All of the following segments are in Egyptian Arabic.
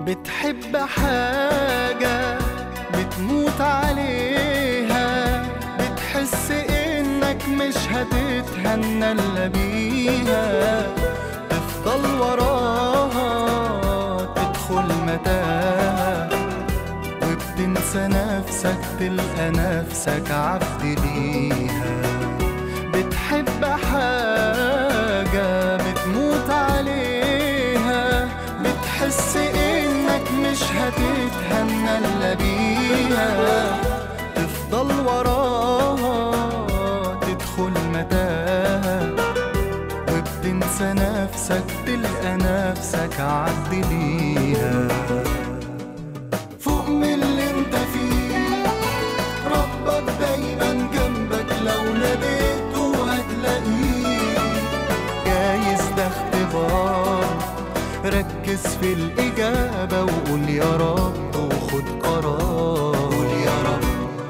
بتحب حاجة بتموت عليها بتحس انك مش هتتهنى الا بيها تفضل وراها تدخل متاهة وبتنسى نفسك تلقى نفسك عبد ليها بتحب حاجة بتموت عليها بتحس انك مش هتتهنى الا بيها تفضل وراها تدخل متاهة وبتنسى نفسك تلقى نفسك عبد ليها فوق من اللي انت فيه ربك دايما جنبك لو ناديته هتلاقيه جايز ده اختبار ركز في الإجابة وقول يا رب وخد قرار قول يا رب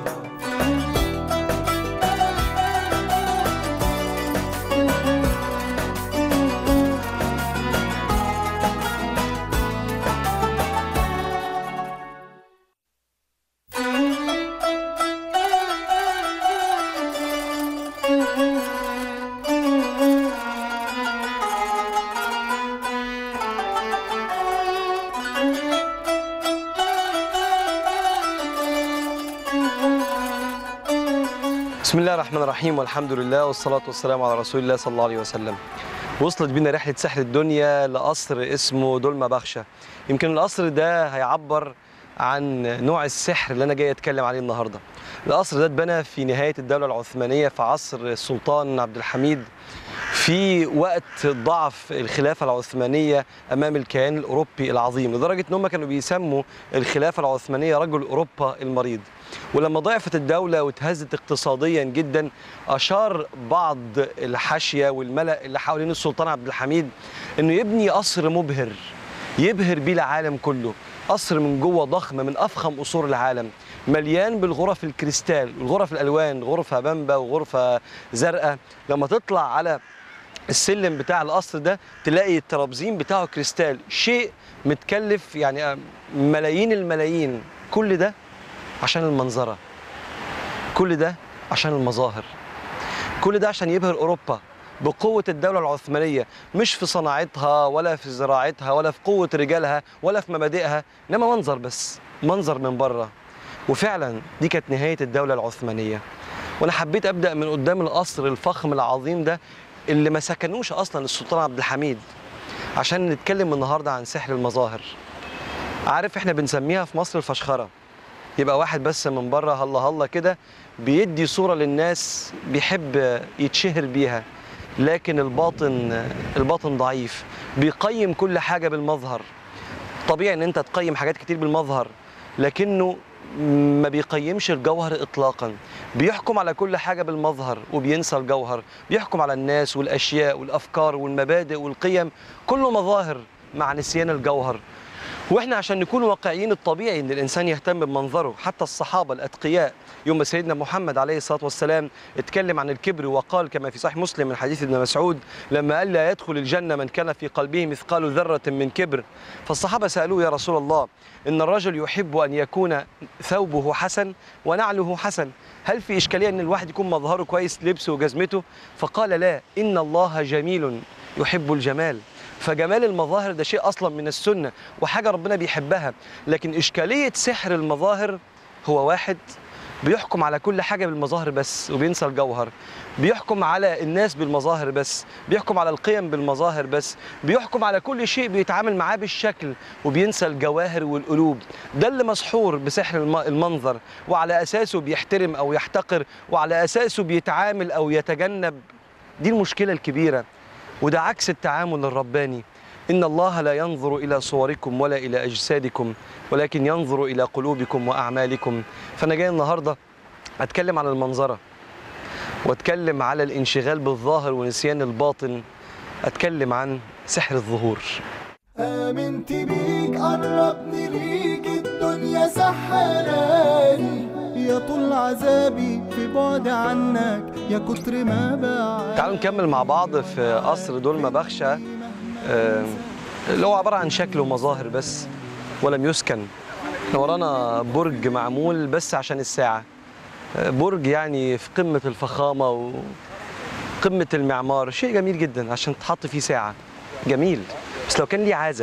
بسم الله الرحمن الرحيم والحمد لله والصلاة والسلام على رسول الله صلى الله عليه وسلم وصلت بينا رحلة سحر الدنيا لقصر اسمه دولما بخشة يمكن القصر ده هيعبر عن نوع السحر اللي أنا جاي أتكلم عليه النهاردة القصر ده اتبنى في نهاية الدولة العثمانية في عصر السلطان عبد الحميد في وقت ضعف الخلافة العثمانية أمام الكيان الأوروبي العظيم لدرجة أن هم كانوا بيسموا الخلافة العثمانية رجل أوروبا المريض ولما ضعفت الدولة واتهزت اقتصاديا جدا أشار بعض الحاشية والملأ اللي حوالين السلطان عبد الحميد أنه يبني قصر مبهر يبهر بيه العالم كله قصر من جوه ضخم من أفخم قصور العالم مليان بالغرف الكريستال الغرف الألوان غرفة بامبا وغرفة زرقاء لما تطلع على السلم بتاع القصر ده تلاقي الترابزين بتاعه كريستال شيء متكلف يعني ملايين الملايين كل ده عشان المنظرة كل ده عشان المظاهر كل ده عشان يبهر أوروبا بقوة الدولة العثمانية مش في صناعتها ولا في زراعتها ولا في قوة رجالها ولا في مبادئها إنما منظر بس منظر من بره وفعلا دي كانت نهاية الدولة العثمانية وأنا حبيت أبدأ من قدام القصر الفخم العظيم ده اللي ما سكنوش أصلا السلطان عبد الحميد عشان نتكلم النهاردة عن سحر المظاهر عارف احنا بنسميها في مصر الفشخره يبقى واحد بس من بره هلا هلا كده بيدي صوره للناس بيحب يتشهر بيها لكن الباطن الباطن ضعيف بيقيم كل حاجه بالمظهر طبيعي ان انت تقيم حاجات كتير بالمظهر لكنه ما بيقيمش الجوهر اطلاقا بيحكم على كل حاجه بالمظهر وبينسى الجوهر بيحكم على الناس والاشياء والافكار والمبادئ والقيم كله مظاهر مع نسيان الجوهر واحنا عشان نكون واقعيين الطبيعي ان الانسان يهتم بمنظره حتى الصحابه الاتقياء يوم ما سيدنا محمد عليه الصلاه والسلام اتكلم عن الكبر وقال كما في صحيح مسلم من حديث ابن مسعود لما قال لا يدخل الجنه من كان في قلبه مثقال ذره من كبر فالصحابه سالوه يا رسول الله ان الرجل يحب ان يكون ثوبه حسن ونعله حسن هل في اشكاليه ان الواحد يكون مظهره كويس لبسه وجزمته فقال لا ان الله جميل يحب الجمال فجمال المظاهر ده شيء اصلا من السنه وحاجه ربنا بيحبها لكن اشكاليه سحر المظاهر هو واحد بيحكم على كل حاجه بالمظاهر بس وبينسى الجوهر بيحكم على الناس بالمظاهر بس بيحكم على القيم بالمظاهر بس بيحكم على كل شيء بيتعامل معاه بالشكل وبينسى الجواهر والقلوب ده اللي مسحور بسحر الم- المنظر وعلى اساسه بيحترم او يحتقر وعلى اساسه بيتعامل او يتجنب دي المشكله الكبيره وده عكس التعامل الرباني إن الله لا ينظر إلى صوركم ولا إلى أجسادكم ولكن ينظر إلى قلوبكم وأعمالكم فأنا جاي النهاردة أتكلم عن المنظرة وأتكلم على الانشغال بالظاهر ونسيان الباطن أتكلم عن سحر الظهور آمنت بيك قربني ليك الدنيا سحراني يا طول عذابي في بعد عنك يا كتر ما بعد تعالوا نكمل مع بعض في قصر دولما بخشة آه، اللي هو عبارة عن شكل ومظاهر بس ولم يسكن احنا ورانا برج معمول بس عشان الساعة برج يعني في قمة الفخامة وقمة المعمار شيء جميل جدا عشان تحط فيه ساعة جميل بس لو كان ليه عازة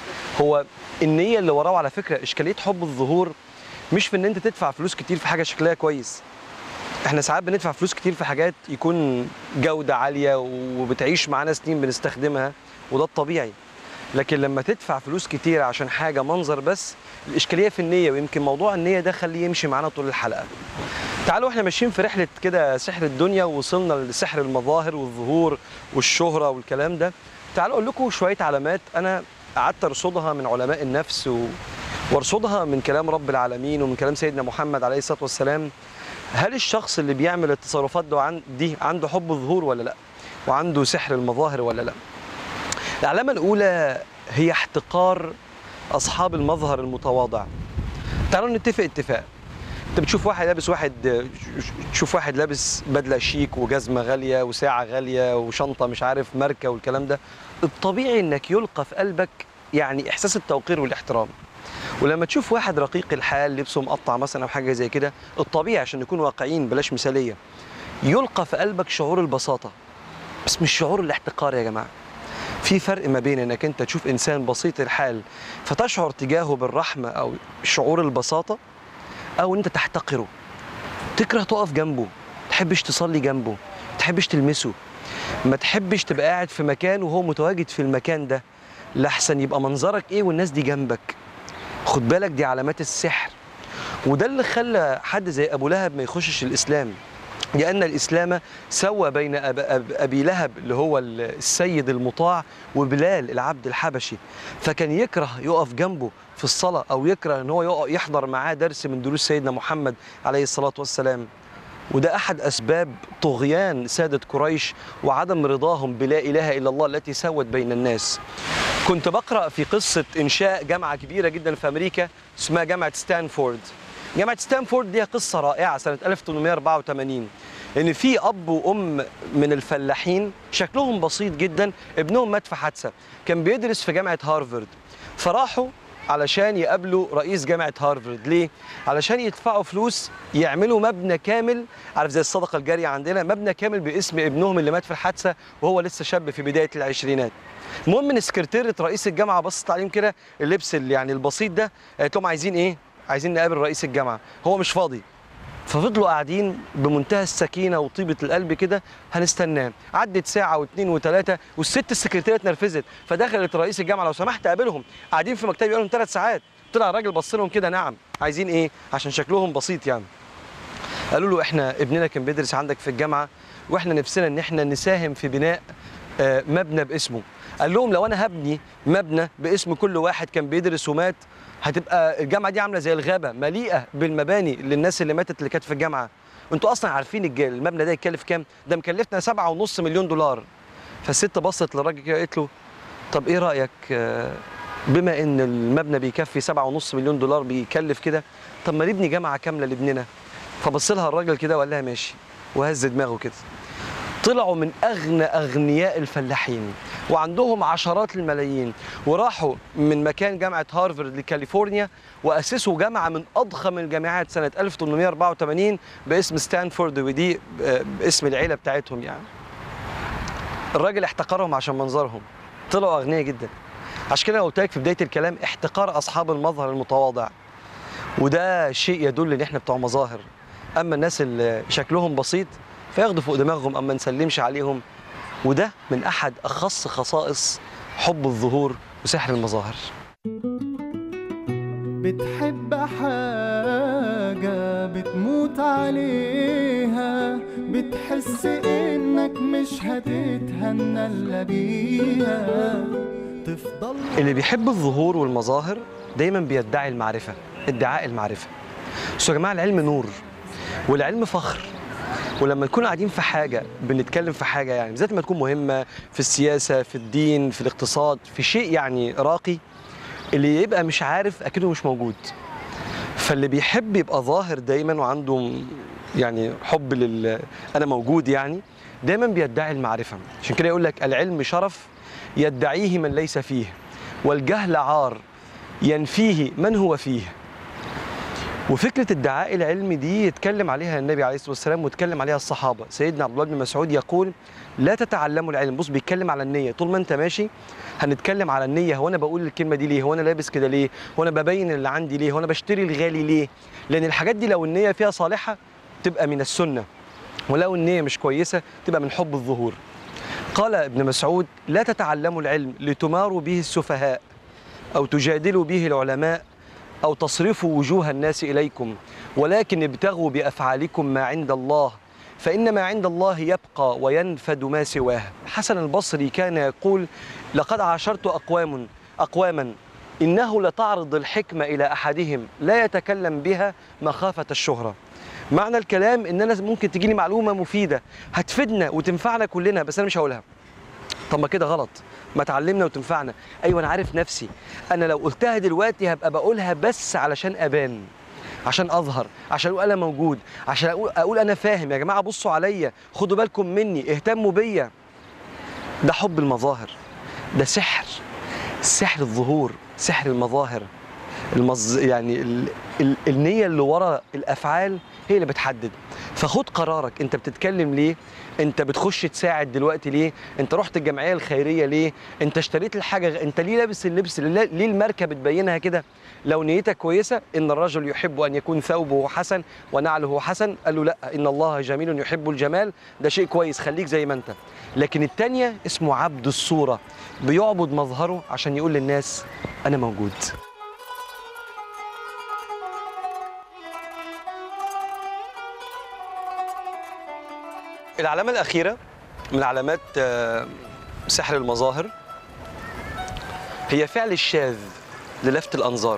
هو النية اللي وراه على فكرة إشكالية حب الظهور مش في إن أنت تدفع فلوس كتير في حاجة شكلها كويس احنا ساعات بندفع فلوس كتير في حاجات يكون جودة عالية وبتعيش معانا سنين بنستخدمها وده الطبيعي لكن لما تدفع فلوس كتير عشان حاجة منظر بس الإشكالية في النية ويمكن موضوع النية ده خليه يمشي معانا طول الحلقة تعالوا احنا ماشيين في رحلة كده سحر الدنيا ووصلنا لسحر المظاهر والظهور والشهرة والكلام ده تعالوا أقول لكم شوية علامات أنا قعدت أرصدها من علماء النفس و... وارصدها من كلام رب العالمين ومن كلام سيدنا محمد عليه الصلاة والسلام هل الشخص اللي بيعمل التصرفات ده عن- دي عنده حب ظهور ولا لا وعنده سحر المظاهر ولا لا العلامة الأولى هي احتقار أصحاب المظهر المتواضع تعالوا نتفق اتفاق انت بتشوف واحد لابس واحد تشوف واحد لابس بدله شيك وجزمه غاليه وساعه غاليه وشنطه مش عارف ماركه والكلام ده الطبيعي انك يلقى في قلبك يعني احساس التوقير والاحترام ولما تشوف واحد رقيق الحال لبسه مقطع مثلا او حاجه زي كده الطبيعي عشان نكون واقعيين بلاش مثاليه يلقى في قلبك شعور البساطه بس مش شعور الاحتقار يا جماعه في فرق ما بين انك انت تشوف انسان بسيط الحال فتشعر تجاهه بالرحمه او شعور البساطه او ان انت تحتقره تكره تقف جنبه تحبش تصلي جنبه تحبش تلمسه ما تحبش تبقى قاعد في مكان وهو متواجد في المكان ده لحسن يبقى منظرك ايه والناس دي جنبك خد بالك دي علامات السحر وده اللي خلى حد زي ابو لهب ما يخشش الاسلام لأن الإسلام سوى بين أب أب أبي لهب اللي هو السيد المطاع وبلال العبد الحبشي فكان يكره يقف جنبه في الصلاة أو يكره أن هو يقف- يحضر معاه درس من دروس سيدنا محمد عليه الصلاة والسلام وده أحد أسباب طغيان سادة قريش وعدم رضاهم بلا إله إلا الله التي سوت بين الناس كنت بقرأ في قصة إنشاء جامعة كبيرة جدا في أمريكا اسمها جامعة ستانفورد جامعة ستانفورد دي قصة رائعة سنة 1884 إن في أب وأم من الفلاحين شكلهم بسيط جدا ابنهم مات في حادثة كان بيدرس في جامعة هارفارد فراحوا علشان يقابلوا رئيس جامعة هارفارد ليه؟ علشان يدفعوا فلوس يعملوا مبنى كامل عارف زي الصدقة الجارية عندنا مبنى كامل باسم ابنهم اللي مات في الحادثة وهو لسه شاب في بداية العشرينات المهم ان سكرتيرة رئيس الجامعة بصت عليهم كده اللبس اللي يعني البسيط ده قالت لهم عايزين ايه؟ عايزين نقابل رئيس الجامعة هو مش فاضي ففضلوا قاعدين بمنتهى السكينه وطيبه القلب كده هنستناه عدت ساعه واثنين وثلاثه والست السكرتيره اتنرفزت فدخلت رئيس الجامعه لو سمحت قابلهم قاعدين في مكتبي بقالهم ثلاث ساعات طلع الراجل بص لهم كده نعم عايزين ايه عشان شكلهم بسيط يعني قالوا له احنا ابننا كان بيدرس عندك في الجامعه واحنا نفسنا ان احنا نساهم في بناء آه، مبنى باسمه قال لهم لو انا هبني مبنى باسم كل واحد كان بيدرس ومات هتبقى الجامعه دي عامله زي الغابه مليئه بالمباني للناس اللي ماتت اللي كانت في الجامعه انتوا اصلا عارفين الج- المبنى ده يتكلف كام ده مكلفنا سبعة ونص مليون دولار فالست بصت للراجل كده قالت له طب ايه رايك آه، بما ان المبنى بيكفي سبعة ونص مليون دولار بيكلف كده طب ما نبني جامعه كامله لابننا فبص لها الراجل كده وقال لها ماشي وهز دماغه كده طلعوا من اغنى اغنياء الفلاحين وعندهم عشرات الملايين وراحوا من مكان جامعه هارفارد لكاليفورنيا واسسوا جامعه من اضخم الجامعات سنه 1884 باسم ستانفورد ودي آه، باسم العيله بتاعتهم يعني الراجل احتقرهم عشان منظرهم طلعوا اغنياء جدا عشان كده أنا قلت لك في بدايه الكلام احتقار اصحاب المظهر المتواضع وده شيء يدل ان احنا بتوع مظاهر اما الناس اللي شكلهم بسيط فياخدوا فوق دماغهم اما نسلمش عليهم وده من احد اخص خصائص حب الظهور وسحر المظاهر بتحب حاجة بتموت عليها بتحس انك مش هتتهنى الا بيها تفضل اللي بيحب الظهور والمظاهر دايما بيدعي المعرفه ادعاء المعرفه بس يا جماعه العلم نور والعلم فخر ولما نكون قاعدين في حاجه بنتكلم في حاجه يعني بالذات لما تكون مهمه في السياسه في الدين في الاقتصاد في شيء يعني راقي اللي يبقى مش عارف اكنه مش موجود فاللي بيحب يبقى ظاهر دايما وعنده م- يعني حب لل انا موجود يعني دايما بيدعي المعرفه عشان كده يقول لك العلم شرف يدعيه من ليس فيه والجهل عار ينفيه من هو فيه وفكرة الدعاء العلمي دي يتكلم عليها النبي عليه الصلاة والسلام ويتكلم عليها الصحابة سيدنا عبد الله بن مسعود يقول لا تتعلموا العلم بص بيتكلم على النية طول ما انت ماشي هنتكلم على النية هو انا بقول الكلمة دي ليه هو انا لابس كده ليه هو انا ببين اللي عندي ليه هو انا بشتري الغالي ليه لان الحاجات دي لو النية فيها صالحة تبقى من السنة ولو النية مش كويسة تبقى من حب الظهور قال ابن مسعود لا تتعلموا العلم لتماروا به السفهاء أو تجادلوا به العلماء أو تصرفوا وجوه الناس إليكم ولكن ابتغوا بأفعالكم ما عند الله فإن ما عند الله يبقى وينفد ما سواه حسن البصري كان يقول لقد عاشرت أقوام أقواما إنه لتعرض الحكمة إلى أحدهم لا يتكلم بها مخافة الشهرة معنى الكلام ان انا ممكن تجي لي معلومه مفيده هتفيدنا وتنفعنا كلنا بس انا مش هقولها طب ما كده غلط ما تعلمنا وتنفعنا ايوه انا عارف نفسي انا لو قلتها دلوقتي هبقى بقولها بس علشان ابان عشان اظهر عشان اقول انا موجود عشان اقول, أقول انا فاهم يا جماعه بصوا عليا خدوا بالكم مني اهتموا بيا ده حب المظاهر ده سحر سحر الظهور سحر المظاهر المز... يعني ال... ال... النية اللي ورا الأفعال هي اللي بتحدد فخد قرارك أنت بتتكلم ليه أنت بتخش تساعد دلوقتي ليه أنت رحت الجمعية الخيرية ليه أنت اشتريت الحاجة أنت ليه لابس اللبس ليه ليه الماركة بتبينها كده لو نيتك كويسة إن الرجل يحب أن يكون ثوبه حسن ونعله حسن قال له لا إن الله جميل يحب الجمال ده شيء كويس خليك زي ما أنت لكن التانية اسمه عبد الصورة بيعبد مظهره عشان يقول للناس أنا موجود العلامة الأخيرة من علامات آه، سحر المظاهر هي فعل الشاذ للفت الأنظار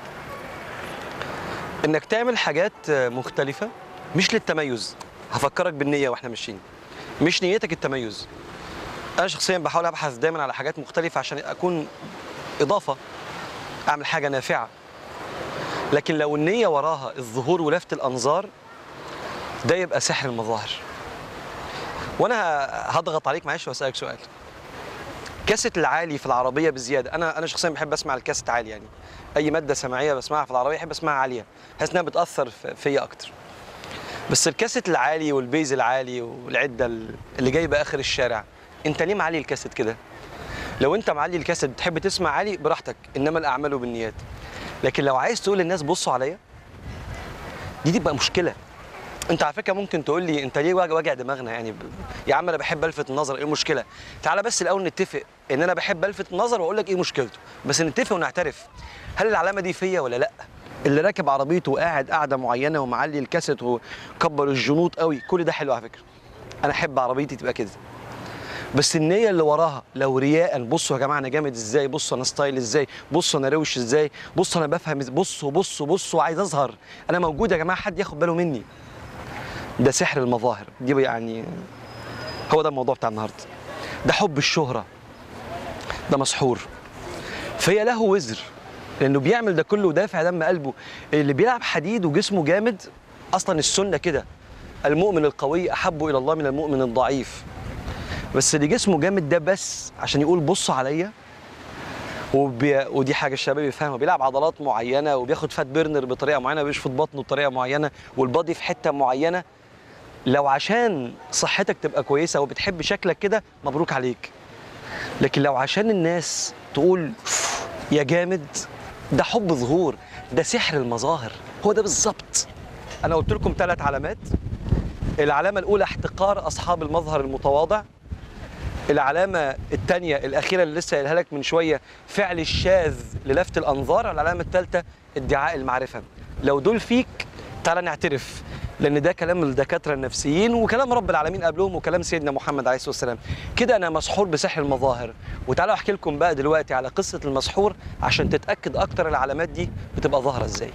إنك تعمل حاجات آه، مختلفة مش للتميز هفكرك بالنية واحنا ماشيين مش نيتك التميز أنا شخصيا بحاول أبحث دايما على حاجات مختلفة عشان أكون إضافة أعمل حاجة نافعة لكن لو النية وراها الظهور ولفت الأنظار ده يبقى سحر المظاهر وانا هضغط عليك معلش واسالك سؤال كاسة العالي في العربية بزيادة أنا أنا شخصيا بحب أسمع الكاسة عالي يعني أي مادة سمعية بسمعها في العربية بحب أسمعها عالية بحس إنها بتأثر في- فيا أكتر بس الكاسة العالي والبيز العالي والعدة اللي جايبة آخر الشارع أنت ليه معلي الكاسة كده؟ لو أنت معلي الكاسة بتحب تسمع عالي براحتك إنما الأعمال بالنيات لكن لو عايز تقول للناس بصوا عليا دي تبقى مشكلة انت على فكره ممكن تقول لي انت ليه واجع واجع دماغنا يعني ب... يا عم انا بحب الفت النظر ايه المشكله تعالى بس الاول نتفق ان انا بحب الفت النظر واقول لك ايه مشكلته بس نتفق ونعترف هل العلامه دي فيا ولا لا اللي راكب عربيته وقاعد قاعده معينه ومعلي الكاسيت وكبر الجنوط قوي كل ده حلو على فكره انا احب عربيتي تبقى كده بس النية اللي وراها لو رياء بصوا يا جماعة أنا جامد إزاي بصوا أنا ستايل إزاي بصوا أنا روش إزاي بصوا أنا بفهم إز- بصوا بصوا بصوا عايز أظهر أنا موجود يا جماعة حد ياخد باله مني ده سحر المظاهر دي يعني هو ده الموضوع بتاع النهارده ده حب الشهرة ده مسحور فهي له وزر لانه بيعمل ده كله ودافع دم قلبه اللي بيلعب حديد وجسمه جامد اصلا السنه كده المؤمن القوي احب الى الله من المؤمن الضعيف بس اللي جسمه جامد ده بس عشان يقول بصوا عليا وبي... ودي حاجه الشباب يفهمها بيلعب عضلات معينه وبياخد فات بيرنر بطريقه معينه وبيشفط بطنه بطريقه معينه والبادي في حته معينه لو عشان صحتك تبقى كويسه وبتحب شكلك كده مبروك عليك لكن لو عشان الناس تقول يا جامد ده حب ظهور ده سحر المظاهر هو ده بالظبط انا قلت لكم ثلاث علامات العلامه الاولى احتقار اصحاب المظهر المتواضع العلامة الثانية الأخيرة اللي لسه قايلها لك من شوية فعل الشاذ للفت الأنظار العلامة الثالثة ادعاء المعرفة لو دول فيك تعالى نعترف لأن ده كلام الدكاترة النفسيين وكلام رب العالمين قبلهم وكلام سيدنا محمد عليه الصلاة والسلام كده أنا مسحور بسحر المظاهر وتعالوا أحكي لكم بقى دلوقتي على قصة المسحور عشان تتأكد أكتر العلامات دي بتبقى ظاهرة إزاي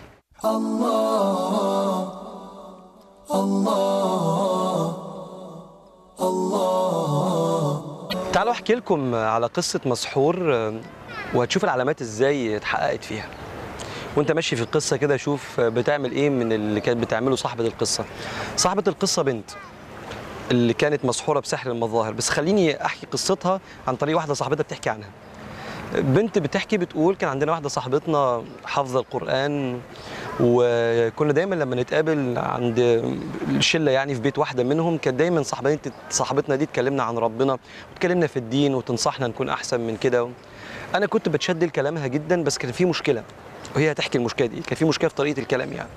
تعالوا احكي لكم على قصة مسحور آه، وهتشوف العلامات ازاي اتحققت فيها وانت ماشي في القصة كده شوف بتعمل ايه من اللي كانت بتعمله صاحبة القصة صاحبة القصة بنت اللي كانت مسحورة بسحر المظاهر بس خليني احكي قصتها عن طريق واحدة صاحبتها بتحكي عنها بنت بتحكي بتقول كان عندنا واحده صاحبتنا حافظه القران وكنا دايما لما نتقابل عند الشله يعني في بيت واحده منهم كانت دايما صاحبتنا صاحبتنا دي تكلمنا عن ربنا وتكلمنا في الدين وتنصحنا نكون احسن من كده انا كنت بتشد لكلامها جدا بس كان في مشكله وهي هتحكي المشكله دي كان في مشكله في طريقه الكلام يعني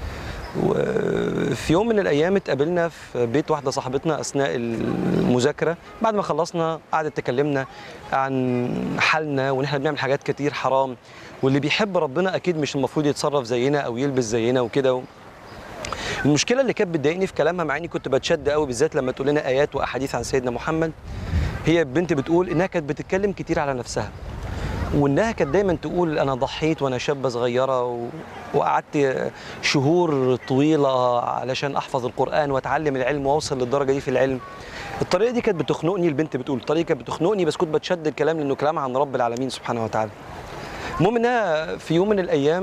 وفي يوم من الايام اتقابلنا في بيت واحده صاحبتنا اثناء المذاكره بعد ما خلصنا قعدت تكلمنا عن حالنا وان احنا بنعمل حاجات كتير حرام واللي بيحب ربنا اكيد مش المفروض يتصرف زينا او يلبس زينا وكده المشكله اللي كانت بتضايقني في كلامها مع اني كنت بتشد قوي بالذات لما تقول لنا ايات واحاديث عن سيدنا محمد هي بنت بتقول انها كانت بتتكلم كتير على نفسها وانها كانت دايما تقول انا ضحيت وانا شابه صغيره و... وقعدت شهور طويله علشان احفظ القران واتعلم العلم واوصل للدرجه دي في العلم الطريقه دي كانت بتخنقني البنت بتقول الطريقه كانت بتخنقني بس كنت بتشد الكلام لانه كلام عن رب العالمين سبحانه وتعالى المهم انها في يوم من الايام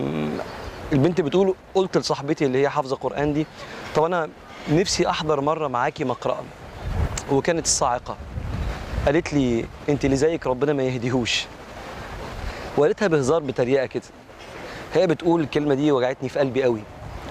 البنت بتقول قلت لصاحبتي اللي هي حافظه قران دي طب انا نفسي احضر مره معاكي مقرأة وكانت الصاعقه قالت لي انت اللي زيك ربنا ما يهديهوش وقالتها بهزار بتريقه كده هي بتقول الكلمه دي وجعتني في قلبي قوي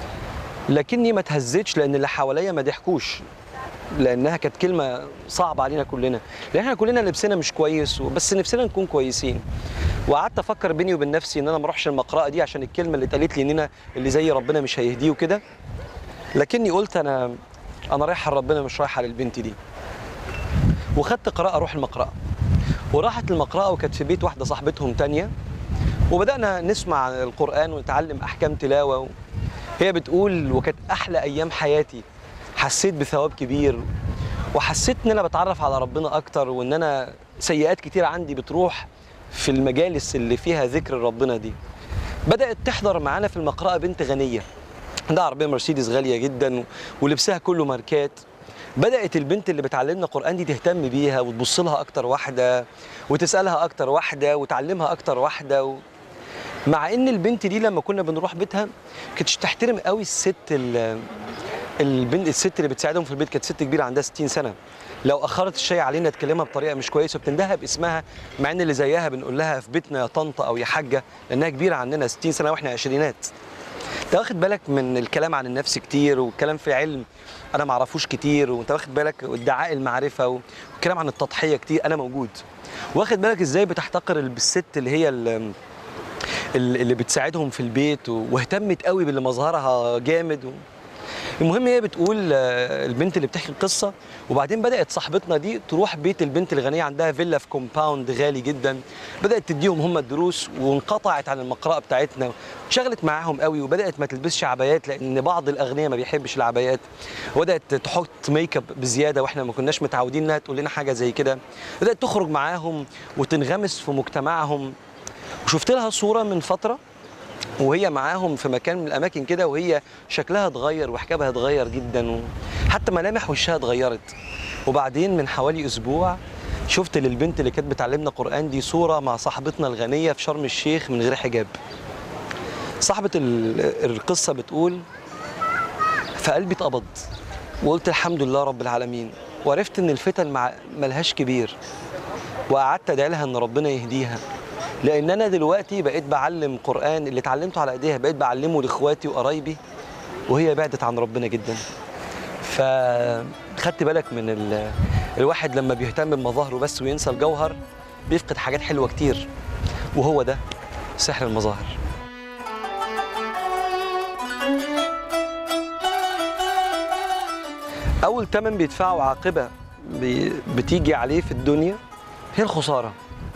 لكني ما اتهزتش لان اللي حواليا ما ضحكوش لانها كانت كلمه صعبه علينا كلنا لان احنا كلنا لبسنا مش كويس بس نفسنا نكون كويسين وقعدت افكر بيني وبين نفسي ان انا ما اروحش المقرأة دي عشان الكلمه اللي اتقالت لي ان انا اللي زي ربنا مش هيهديه وكده لكني قلت انا انا رايحه لربنا مش رايحه للبنت دي وخدت قراءه اروح المقرأة وراحت المقرأة وكانت في بيت واحده صاحبتهم تانية وبدأنا نسمع القرآن ونتعلم أحكام تلاوة هي بتقول وكانت أحلى أيام حياتي حسيت بثواب كبير وحسيت إن أنا بتعرف على ربنا أكتر وإن أنا سيئات كتير عندي بتروح في المجالس اللي فيها ذكر ربنا دي بدأت تحضر معانا في المقرأة بنت غنية عندها عربية مرسيدس غالية جدا ولبسها كله ماركات بدأت البنت اللي بتعلمنا قرآن دي تهتم بيها وتبص لها أكتر واحدة وتسألها أكتر واحدة وتعلمها أكتر واحدة و... مع ان البنت دي لما كنا بنروح بيتها كانتش تحترم قوي الست ال- البنت الست اللي بتساعدهم في البيت كانت ست كبيره عندها 60 سنه لو اخرت الشاي علينا تكلمها بطريقه مش كويسه وبتندهها باسمها مع ان اللي زيها بنقول لها في بيتنا يا طنط او يا حاجه لانها كبيره عننا 60 سنه واحنا عشرينات انت واخد بالك من الكلام عن النفس كتير والكلام في علم انا ما اعرفوش كتير وانت واخد بالك ادعاء المعرفه والكلام عن التضحيه كتير انا موجود واخد بالك ازاي بتحتقر الست اللي هي ال- اللي بتساعدهم في البيت و- واهتمت قوي باللي مظهرها جامد و... المهم هي بتقول آه، البنت اللي بتحكي القصه وبعدين بدات صاحبتنا دي تروح بيت البنت الغنيه عندها فيلا في كومباوند غالي جدا بدات تديهم هم الدروس وانقطعت عن المقرأة بتاعتنا شغلت معاهم قوي وبدات ما تلبسش عبايات لان بعض الاغنياء ما بيحبش العبايات وبدات تحط ميك اب بزياده واحنا ما كناش متعودين انها تقول لنا حاجه زي كده بدات تخرج معاهم وتنغمس في مجتمعهم وشفت لها صوره من فتره وهي معاهم في مكان من الاماكن كده وهي شكلها اتغير وحجابها اتغير جدا وحتى ملامح وشها اتغيرت وبعدين من حوالي اسبوع شفت للبنت اللي كانت بتعلمنا قران دي صوره مع صاحبتنا الغنيه في شرم الشيخ من غير حجاب صاحبه ال- القصه بتقول فقلبي اتقبض وقلت الحمد لله رب العالمين وعرفت ان الفتن مع ملهاش كبير وقعدت ادعي لها ان ربنا يهديها لان انا دلوقتي بقيت بعلم قران اللي اتعلمته على ايديها بقيت بعلمه لاخواتي وقرايبي وهي بعدت عن ربنا جدا فخدت بالك من ال... الواحد لما بيهتم بمظاهره بس وينسى الجوهر بيفقد حاجات حلوه كتير وهو ده سحر المظاهر اول تمن بيدفعه عاقبه بي... بتيجي عليه في الدنيا هي الخساره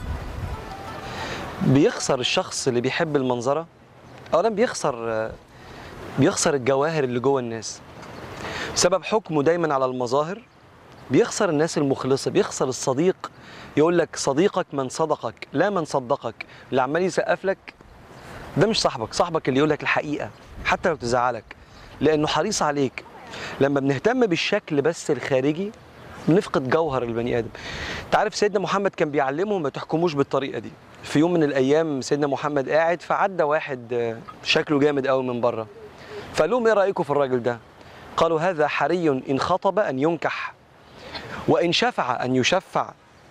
بيخسر الشخص اللي بيحب المنظره اولا بيخسر بيخسر الجواهر اللي جوه الناس بسبب حكمه دايما على المظاهر بيخسر الناس المخلصه بيخسر الصديق يقول لك صديقك من صدقك لا من صدقك اللي عمال يسقف لك ده مش صاحبك صاحبك اللي يقول لك الحقيقه حتى لو تزعلك لانه حريص عليك لما بنهتم بالشكل بس الخارجي بنفقد جوهر البني ادم انت عارف سيدنا محمد كان بيعلمهم ما تحكموش بالطريقه دي في يوم من الايام سيدنا محمد قاعد فعدى واحد آه، شكله جامد قوي من بره فقال لهم ايه رايكم في الراجل ده قالوا هذا حري ان خطب ان ينكح وان شفع ان يشفع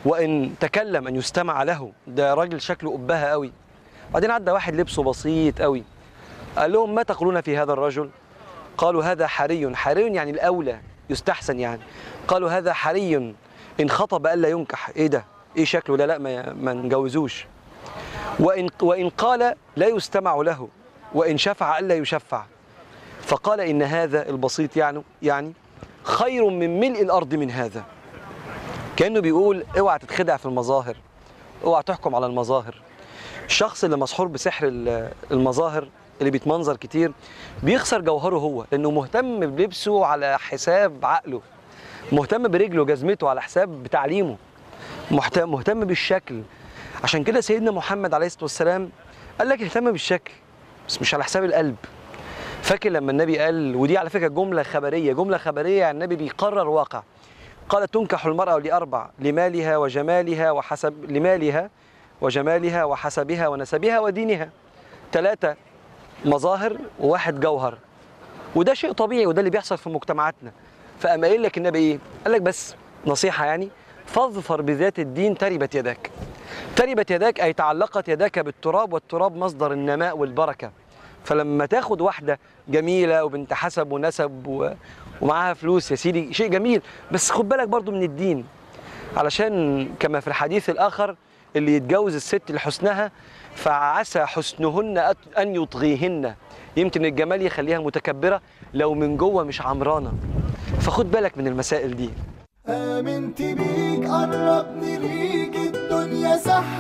وان تكلم ان يستمع له ده راجل شكله أبهة قوي بعدين عدى واحد لبسه بسيط قوي قال لهم ما تقولون في هذا الرجل قالوا هذا حري حري يعني الأولى يستحسن يعني قالوا هذا حري إن خطب ألا ينكح إيه ده إيه شكله ده لا ما, ما نجوزوش وإن, وإن قال لا يستمع له وإن شفع ألا يشفع فقال إن هذا البسيط يعني يعني خير من ملء الأرض من هذا كأنه بيقول اوعى تتخدع في المظاهر اوعى تحكم على المظاهر الشخص اللي مسحور بسحر ال- المظاهر اللي بيتمنظر كتير بيخسر جوهره هو لانه مهتم بلبسه على حساب عقله مهتم برجله جزمته على حساب بتعليمه محت- مهتم بالشكل عشان كده سيدنا محمد عليه الصلاه والسلام قال لك اهتم بالشكل بس مش على حساب القلب فاكر لما النبي قال ودي على فكره جمله خبريه جمله خبريه يعني النبي بيقرر واقع قال تنكح المرأة لأربع لمالها وجمالها وحسب لمالها وجمالها وحسبها ونسبها ودينها ثلاثة مظاهر وواحد جوهر وده شيء طبيعي وده اللي بيحصل في مجتمعاتنا فقام قايل لك النبي ايه؟ قال لك بس نصيحة يعني فاظفر بذات الدين تربت يداك تربت يداك أي تعلقت يداك بالتراب والتراب مصدر النماء والبركة فلما تاخد واحدة جميلة وبنت حسب ونسب و... ومعاها فلوس يا سيدي شيء جميل بس خد بالك برضو من الدين علشان كما في الحديث الآخر اللي يتجوز الست لحسنها فعسى حسنهن أت- أن يطغيهن يمكن الجمال يخليها متكبرة لو من جوه مش عمرانة فخد بالك من المسائل دي آمنت بيك قربني ليك الدنيا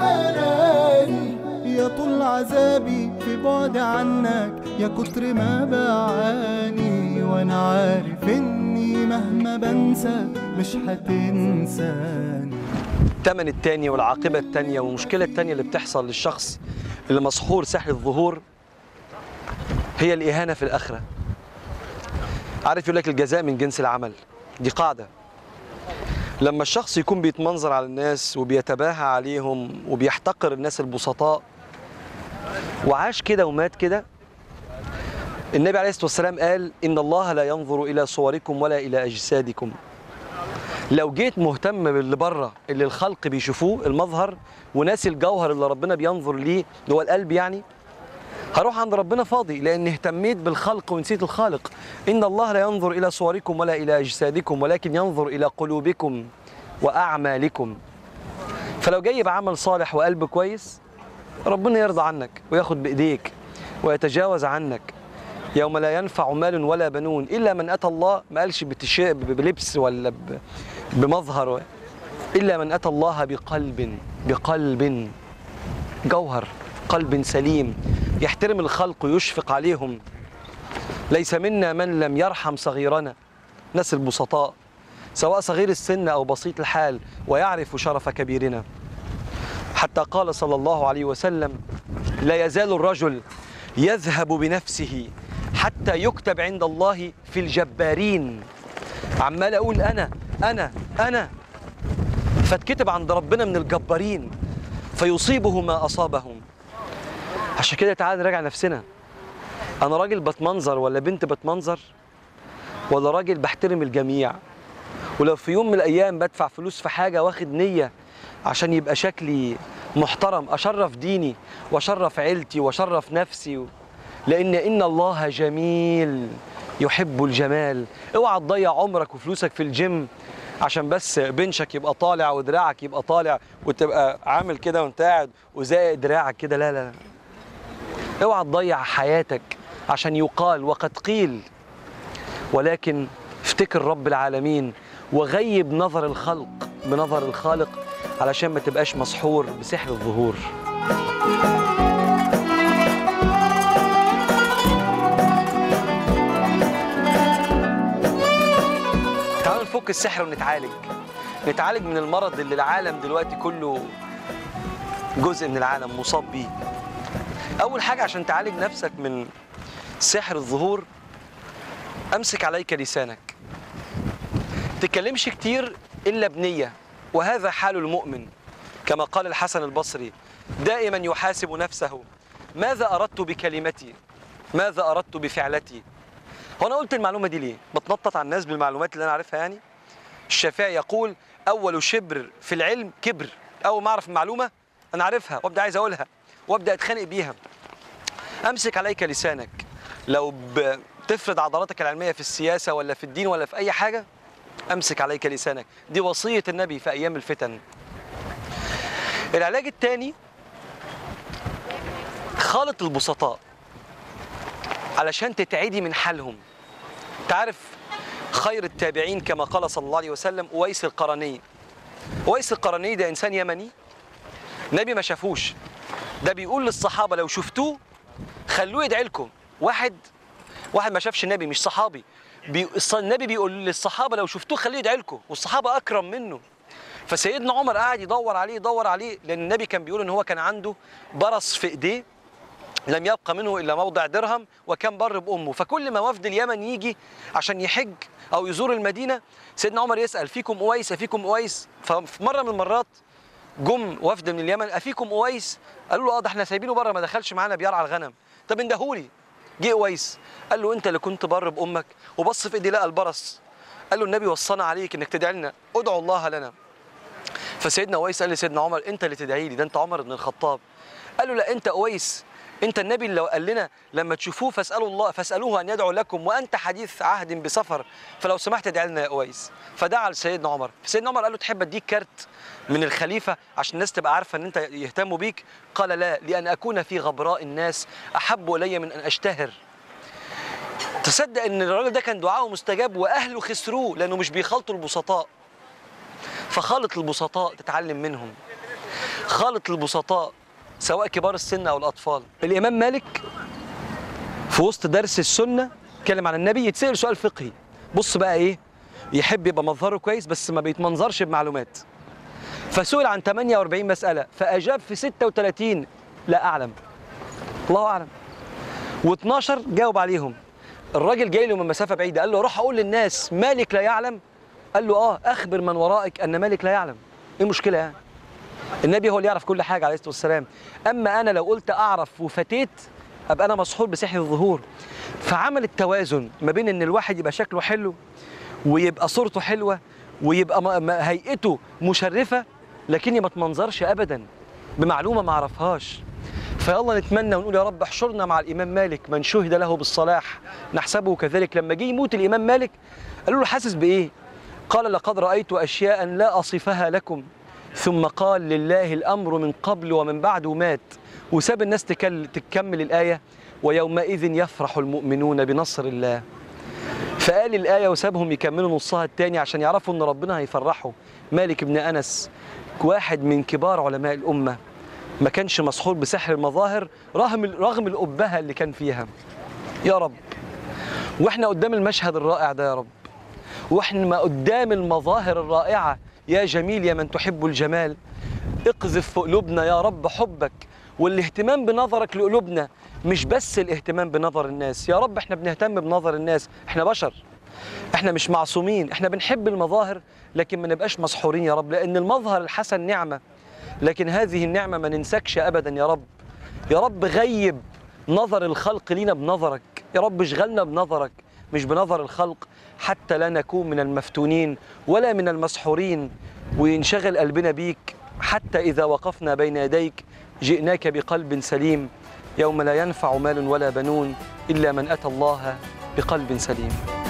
سحراني يا طول عذابي في بعد عنك يا كتر ما بعاني وانا عارف اني مهما بنسى مش هتنساني الثمن التاني والعاقبة التانية والمشكلة التانية اللي بتحصل للشخص اللي مسحور سحر الظهور هي الإهانة في الآخرة عارف يقول لك الجزاء من جنس العمل دي قاعدة لما الشخص يكون بيتمنظر على الناس وبيتباهى عليهم وبيحتقر الناس البسطاء وعاش كده ومات كده النبي عليه الصلاة والسلام قال إن الله لا ينظر إلى صوركم ولا إلى أجسادكم لو جيت مهتم باللي بره اللي الخلق بيشوفوه المظهر وناسي الجوهر اللي ربنا بينظر ليه اللي هو القلب يعني هروح عند ربنا فاضي لان اهتميت بالخلق ونسيت الخالق ان الله لا ينظر الى صوركم ولا الى اجسادكم ولكن ينظر الى قلوبكم واعمالكم فلو جاي بعمل صالح وقلب كويس ربنا يرضى عنك وياخد بايديك ويتجاوز عنك يوم لا ينفع مال ولا بنون الا من اتى الله ما قالش بتشاء بلبس ولا ب- بمظهر و- الا من اتى الله بقلب بقلب جوهر قلب سليم يحترم الخلق ويشفق عليهم ليس منا من لم يرحم صغيرنا ناس البسطاء سواء صغير السن او بسيط الحال ويعرف شرف كبيرنا حتى قال صلى الله عليه وسلم لا يزال الرجل يذهب بنفسه حتى يكتب عند الله في الجبارين عمال اقول انا انا انا فاتكتب عند ربنا من الجبارين فيصيبه ما اصابهم عشان كده تعال نراجع نفسنا انا راجل بتمنظر ولا بنت بتمنظر ولا راجل بحترم الجميع ولو في يوم من الايام بدفع فلوس في حاجه واخد نيه عشان يبقى شكلي محترم اشرف ديني واشرف عيلتي واشرف نفسي و... لان ان الله جميل يحب الجمال اوعى تضيع عمرك وفلوسك في الجيم عشان بس بنشك يبقى طالع ودراعك يبقى طالع وتبقى عامل كده وانت قاعد وزائق دراعك كده لا لا لا اوعى تضيع حياتك عشان يقال وقد قيل ولكن افتكر رب العالمين وغيب نظر الخلق بنظر الخالق علشان ما تبقاش مسحور بسحر الظهور تعالوا نفك السحر ونتعالج نتعالج من المرض اللي العالم دلوقتي كله جزء من العالم مصاب بيه اول حاجه عشان تعالج نفسك من سحر الظهور امسك عليك لسانك تتكلمش كتير الا بنيه وهذا حال المؤمن كما قال الحسن البصري دائما يحاسب نفسه ماذا اردت بكلمتي ماذا اردت بفعلتي هو انا قلت المعلومه دي ليه بتنطط على الناس بالمعلومات اللي انا عارفها يعني الشافعي يقول اول شبر في العلم كبر اول ما اعرف المعلومه انا عارفها وابدا عايز اقولها وابدا اتخانق بيها امسك عليك لسانك لو بتفرض عضلاتك العلميه في السياسه ولا في الدين ولا في اي حاجه امسك عليك لسانك دي وصيه النبي في ايام الفتن العلاج الثاني خالط البسطاء علشان تتعدي من حالهم تعرف خير التابعين كما قال صلى الله عليه وسلم أويس القرني أويس القرني ده إنسان يمني نبي ما شافوش ده بيقول للصحابة لو شفتوه خلوه يدعي لكم واحد واحد ما شافش النبي مش صحابي بي... الص- النبي بيقول للصحابة لو شفتوه خليه يدعي لكم والصحابة أكرم منه فسيدنا عمر قاعد يدور عليه يدور عليه لأن النبي كان بيقول إن هو كان عنده برص في إيديه لم يبقى منه الا موضع درهم وكان بر بامه فكل ما وفد اليمن يجي عشان يحج او يزور المدينه سيدنا عمر يسال فيكم اويس افيكم اويس ففي مره من المرات جم وفد من اليمن افيكم اويس قالوا له اه ده احنا سايبينه بره ما دخلش معانا بيرعى الغنم طب اندهولي جه اويس قال له انت اللي كنت بر بامك وبص في ايدي لقى البرص قال له النبي وصانا عليك انك تدعي لنا ادعوا الله لنا فسيدنا اويس قال لسيدنا عمر انت اللي تدعي لي ده انت عمر بن الخطاب قال له لا انت اويس انت النبي اللي قال لنا لما تشوفوه فاسالوا الله فاسالوه ان يدعو لكم وانت حديث عهد بسفر فلو سمحت ادعي لنا يا اويس فدعا لسيدنا عمر فسيدنا عمر قال له تحب اديك كارت من الخليفه عشان الناس تبقى عارفه ان انت يهتموا بيك قال لا لان اكون في غبراء الناس احب الي من ان اشتهر تصدق ان الراجل ده كان دعاءه مستجاب واهله خسروه لانه مش بيخلطوا البسطاء فخالط البسطاء تتعلم منهم خالط البسطاء سواء كبار السن او الاطفال الامام مالك في وسط درس السنه اتكلم عن النبي يتسال سؤال فقهي بص بقى ايه يحب يبقى مظهره كويس بس ما بيتمنظرش بمعلومات فسئل عن 48 مساله فاجاب في 36 لا اعلم الله اعلم و12 جاوب عليهم الراجل جاي له من مسافه بعيده قال له روح اقول للناس مالك لا يعلم قال له اه اخبر من ورائك ان مالك لا يعلم ايه المشكله يعني النبي هو اللي يعرف كل حاجه عليه الصلاه والسلام اما انا لو قلت اعرف وفتيت ابقى انا مسحور بسحر الظهور فعمل التوازن ما بين ان الواحد يبقى شكله حلو ويبقى صورته حلوه ويبقى م- م- هيئته مشرفه لكني ما تمنظرش ابدا بمعلومه ما اعرفهاش فيلا نتمنى ونقول يا رب احشرنا مع الامام مالك من شهد له بالصلاح نحسبه كذلك لما جه يموت الامام مالك قالوا له حاسس بايه قال لقد رايت اشياء لا اصفها لكم ثم قال لله الامر من قبل ومن بعد ومات وساب الناس تكل تكمل الايه ويومئذ يفرح المؤمنون بنصر الله فقال الآية وسابهم يكملوا نصها التاني عشان يعرفوا إن ربنا هيفرحوا مالك بن أنس واحد من كبار علماء الأمة ما كانش مسحور بسحر المظاهر رغم رغم الأبهة اللي كان فيها يا رب واحنا قدام المشهد الرائع ده يا رب واحنا ما قدام المظاهر الرائعة يا جميل يا من تحب الجمال اقذف في قلوبنا يا رب حبك والاهتمام بنظرك لقلوبنا مش بس الاهتمام بنظر الناس يا رب احنا بنهتم بنظر الناس احنا بشر احنا مش معصومين احنا بنحب المظاهر لكن ما نبقاش مسحورين يا رب لان المظهر الحسن نعمة لكن هذه النعمة ما ننسكش ابدا يا رب يا رب غيب نظر الخلق لينا بنظرك يا رب اشغلنا بنظرك مش بنظر الخلق حتى لا نكون من المفتونين ولا من المسحورين وينشغل قلبنا بيك حتى إذا وقفنا بين يديك جئناك بقلب سليم يوم لا ينفع مال ولا بنون إلا من أتى الله بقلب سليم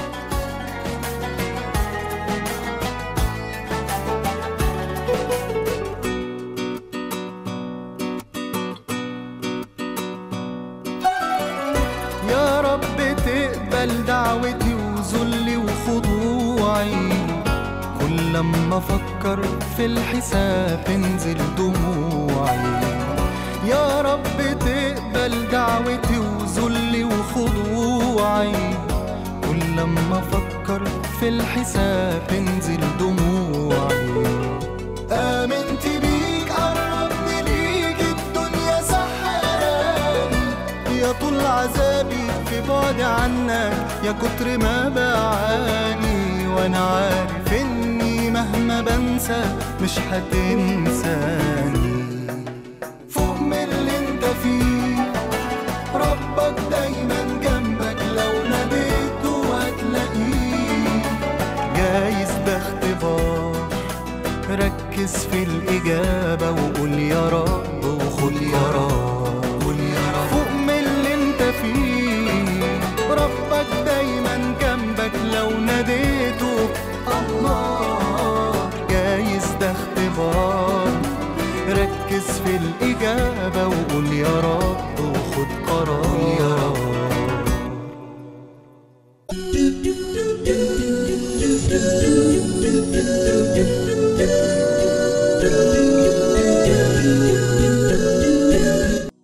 يا رب تقبل دعوتي وذلي وخضوعي كل لما افكر في الحساب تنزل دموعي يا رب تقبل دعوتي وذلي وخضوعي كل لما افكر في الحساب تنزل دموعي آمنت بيك قربني ليك الدنيا سحراني يا طول عذابي في بعد عنك يا كتر ما بعاني وانا عارف اني مهما بنسى مش هتنساني فوق من اللي انت فيه ربك دايما جنبك لو ناديته هتلاقيه جايز ده اختبار ركز في الإجابة وقول يا رب